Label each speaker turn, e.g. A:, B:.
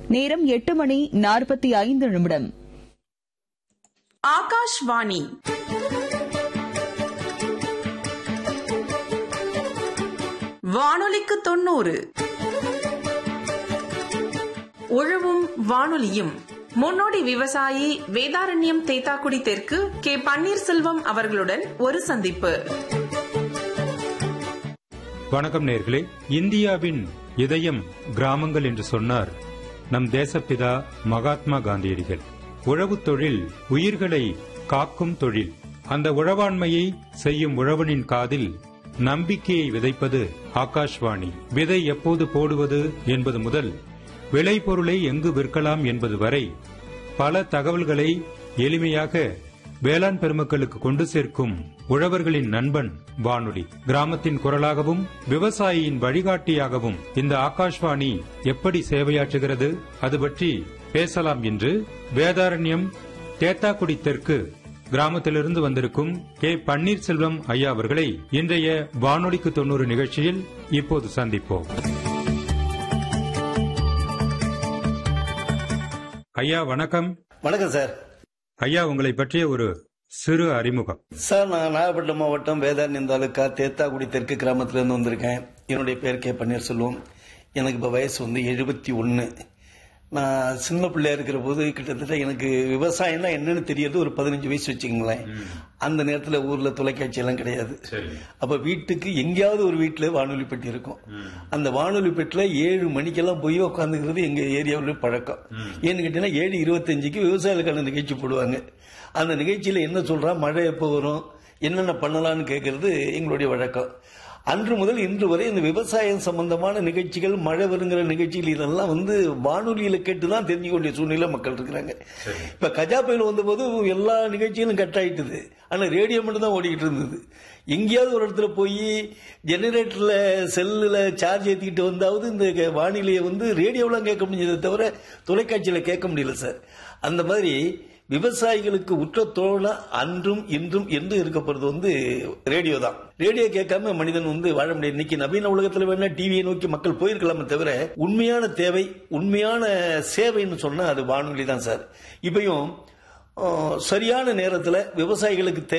A: நேரம் எட்டு மணி நாற்பத்தி ஐந்து நிமிடம்
B: ஆகாஷ்வாணி வானொலிக்கு தொண்ணூறு உழவும் வானொலியும் முன்னோடி விவசாயி வேதாரண்யம் தேத்தாக்குடி தெற்கு கே பன்னீர்செல்வம் அவர்களுடன் ஒரு சந்திப்பு
C: வணக்கம் நேர்களே இந்தியாவின் இதயம் கிராமங்கள் என்று சொன்னார் நம் தேசப்பிதா மகாத்மா காந்தியடிகள் உழவுத் தொழில் உயிர்களை காக்கும் தொழில் அந்த உழவாண்மையை செய்யும் உழவனின் காதில் நம்பிக்கையை விதைப்பது ஆகாஷ்வாணி விதை எப்போது போடுவது என்பது முதல் விளைபொருளை எங்கு விற்கலாம் என்பது வரை பல தகவல்களை எளிமையாக வேளாண் பெருமக்களுக்கு கொண்டு சேர்க்கும் உழவர்களின் நண்பன் வானொலி கிராமத்தின் குரலாகவும் விவசாயியின் வழிகாட்டியாகவும் இந்த ஆகாஷ்வாணி எப்படி சேவையாற்றுகிறது அது பற்றி பேசலாம் என்று வேதாரண்யம் தேத்தாக்குடி தெற்கு கிராமத்திலிருந்து வந்திருக்கும் கே பன்னீர்செல்வம் ஐயா அவர்களை இன்றைய வானொலிக்கு தொண்ணூறு நிகழ்ச்சியில் இப்போது சந்திப்போம் ஐயா வணக்கம்
D: வணக்கம் சார்
C: ஐயா உங்களை பற்றிய ஒரு சிறு அறிமுகம்
D: சார் நான் நாகப்பட்டினம் மாவட்டம் வேதாரண்யம் தாலுக்கா தேத்தாக்குடி தெற்கு கிராமத்திலிருந்து வந்திருக்கேன் என்னுடைய பேர் கே பன்னீர்செல்வம் எனக்கு இப்போ வயசு வந்து எழுபத்தி ஒன்று நான் சின்ன பிள்ளையா இருக்கிற போது கிட்டத்தட்ட எனக்கு விவசாயம்னா என்னன்னு தெரியறது ஒரு பதினஞ்சு வயசு வச்சுக்கோங்களேன் அந்த நேரத்தில் ஊர்ல தொலைக்காட்சி எல்லாம் கிடையாது அப்ப வீட்டுக்கு எங்கேயாவது ஒரு வீட்டுல வானொலி பெட்டி இருக்கும் அந்த வானொலி பெட்டில ஏழு மணிக்கெல்லாம் போய் உட்காந்துக்கிறது எங்க ஏரியாவில் பழக்கம் ஏன்னு கேட்டீங்கன்னா ஏழு இருபத்தஞ்சுக்கு விவசாயிகளுக்கான நிகழ்ச்சி போடுவாங்க அந்த நிகழ்ச்சியில என்ன சொல்றா மழை எப்போ வரும் என்னென்ன பண்ணலாம்னு கேட்கறது எங்களுடைய வழக்கம் அன்று முதல் இன்று வரை இந்த விவசாயம் சம்பந்தமான நிகழ்ச்சிகள் மழை வருங்கிற நிகழ்ச்சிகள் இதெல்லாம் வந்து வானொலியில கேட்டு தான் தெரிஞ்சுக்க வேண்டிய சூழ்நிலை மக்கள் இருக்கிறாங்க இப்ப கஜா புயல் வந்தபோது எல்லா நிகழ்ச்சிகளும் கட் ஆயிட்டுது ஆனா ரேடியோ மட்டும் தான் ஓடிக்கிட்டு இருந்தது எங்கேயாவது ஒரு இடத்துல போய் ஜெனரேட்டர்ல செல்லுல சார்ஜ் ஏத்திக்கிட்டு வந்தாவது இந்த வானிலையை வந்து ரேடியோலாம் கேட்க முடிஞ்சதை தவிர தொலைக்காட்சியில கேட்க முடியல சார் அந்த மாதிரி விவசாயிகளுக்கு உற்ற தோழ அன்றும் இன்றும் என்று இருக்கப்படுறது வந்து ரேடியோ தான் ரேடியோ கேட்காம மனிதன் வந்து வாழ முடியாது இன்னைக்கு நவீன உலகத்தில் வேணா டிவியை நோக்கி மக்கள் போயிருக்கலாமே தவிர உண்மையான தேவை உண்மையான சேவைன்னு சொன்னா அது வானொலி தான் சார் இப்பயும் சரியான நேரத்தில் விவசாயிகளுக்கு